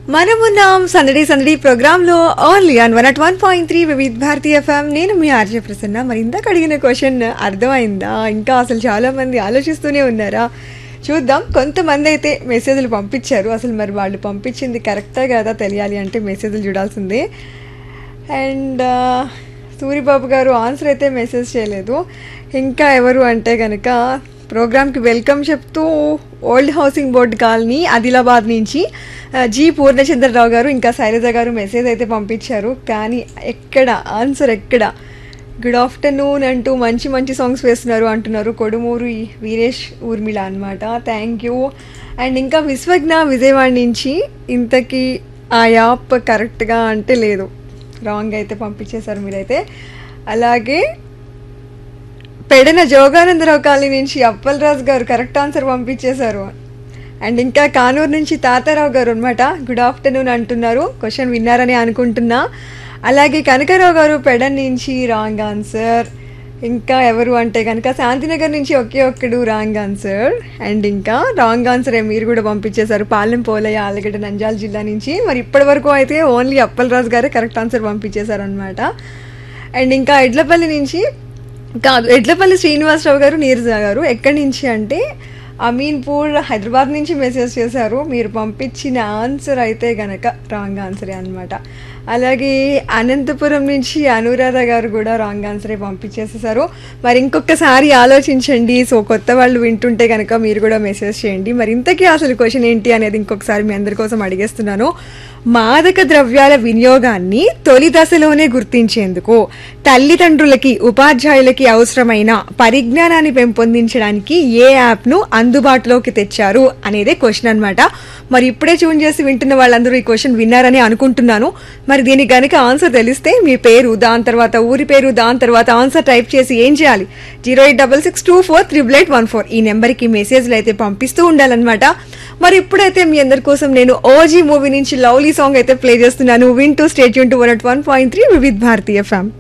మనమున్నాం సందడి సందడి ప్రోగ్రామ్ లో only on one at one point three Vividh Bharati FM నేను మీ ఆర్జే ప్రసన్న మరి ఇందాక అడిగిన క్వశ్చన్ అర్థమైందా ఇంకా అసలు చాలా మంది ఆలోచిస్తూనే ఉన్నారా చూద్దాం కొంతమంది అయితే మెసేజ్లు పంపించారు అసలు మరి వాళ్ళు పంపించింది కరెక్టా కదా తెలియాలి అంటే మెసేజ్లు చూడాల్సిందే అండ్ సూరిబాబు గారు ఆన్సర్ అయితే మెసేజ్ చేయలేదు ఇంకా ఎవరు అంటే కనుక ప్రోగ్రామ్కి వెల్కమ్ చెప్తూ old housing board colony Adilabad నుంచి ఆ, జి పూర్ణచంద్రరావు గారు ఇంకా శైలజ గారు మెసేజ్ అయితే పంపించారు కానీ ఎక్కడ ఆన్సర్ ఎక్కడ గుడ్ ఆఫ్టర్నూన్ అంటూ మంచి మంచి సాంగ్స్ వేస్తున్నారు అంటున్నారు కొడుమూరు వీరేష్ ఊర్మిళ అనమాట థ్యాంక్ యూ అండ్ ఇంకా విశ్వజ్ఞ విజయవాడ నుంచి ఇంతకీ ఆ యాప్ కరెక్ట్గా అంటే లేదు రాంగ్ అయితే పంపించేశారు మీరైతే అలాగే పెడన జోగానందరావు కాలనీ నుంచి అప్పలరాజు గారు కరెక్ట్ ఆన్సర్ పంపించేశారు అండ్ ఇంకా కానూరు నుంచి తాతారావు గారు అనమాట గుడ్ ఆఫ్టర్నూన్ అంటున్నారు క్వశ్చన్ విన్నారని అనుకుంటున్నా అలాగే కనకరావు గారు పెడన్ నుంచి రాంగ్ ఆన్సర్ ఇంకా ఎవరు అంటే కనుక శాంతినగర్ నుంచి ఒకే ఒక్కడు రాంగ్ ఆన్సర్ అండ్ ఇంకా రాంగ్ ఆన్సర్ మీరు కూడా పంపించేశారు పాలెం పోలయ్య ఆలగడ్డ నంజాల జిల్లా నుంచి మరి ఇప్పటి వరకు అయితే ఓన్లీ అప్పలరాజు గారే కరెక్ట్ ఆన్సర్ పంపించేశారు అనమాట అండ్ ఇంకా ఎడ్లపల్లి నుంచి కాదు ఎడ్లపల్లి శ్రీనివాసరావు గారు నీరజ గారు ఎక్కడి నుంచి అంటే అమీన్పూర్ హైదరాబాద్ నుంచి మెసేజ్ చేశారు మీరు పంపించిన ఆన్సర్ అయితే గనక రాంగ్ ఆన్సరే అనమాట అలాగే అనంతపురం నుంచి అనురాధ గారు కూడా రాంగ్ ఆన్సరే పంపించేసేసారు మరి ఇంకొకసారి ఆలోచించండి సో కొత్త వాళ్ళు వింటుంటే కనుక మీరు కూడా మెసేజ్ చేయండి మరి ఇంతకీ అసలు క్వశ్చన్ ఏంటి అనేది ఇంకొకసారి మీ అందరి కోసం అడిగేస్తున్నాను మాదక ద్రవ్యాల వినియోగాన్ని తొలి దశలోనే గుర్తించేందుకు తల్లిదండ్రులకి ఉపాధ్యాయులకి అవసరమైన పరిజ్ఞానాన్ని పెంపొందించడానికి ఏ యాప్ను అందుబాటులోకి తెచ్చారు అనేదే క్వశ్చన్ అన్నమాట మరి ఇప్పుడే ట్యూన్ చేసి వింటున్న వాళ్ళందరూ ఈ క్వశ్చన్ విన్నారని అనుకుంటున్నాను మరి దీనికి గనుక ఆన్సర్ తెలిస్తే మీ పేరు దాని తర్వాత ఊరి పేరు దాని తర్వాత ఆన్సర్ టైప్ చేసి ఏం చేయాలి zero eight double six two four triple eight one four ఈ నెంబర్కి మెసేజ్లు అయితే పంపిస్తూ ఉండాలన్నమాట మరి ఇప్పుడైతే మీ అందరి కోసం నేను ఓజీ మూవీ నుంచి లవ్లీ సాంగ్ అయితే ప్లే చేస్తున్నాను వింటూ స్టేట్ యూన్ to one at one point three Vividh Bharati ఫ్యామ్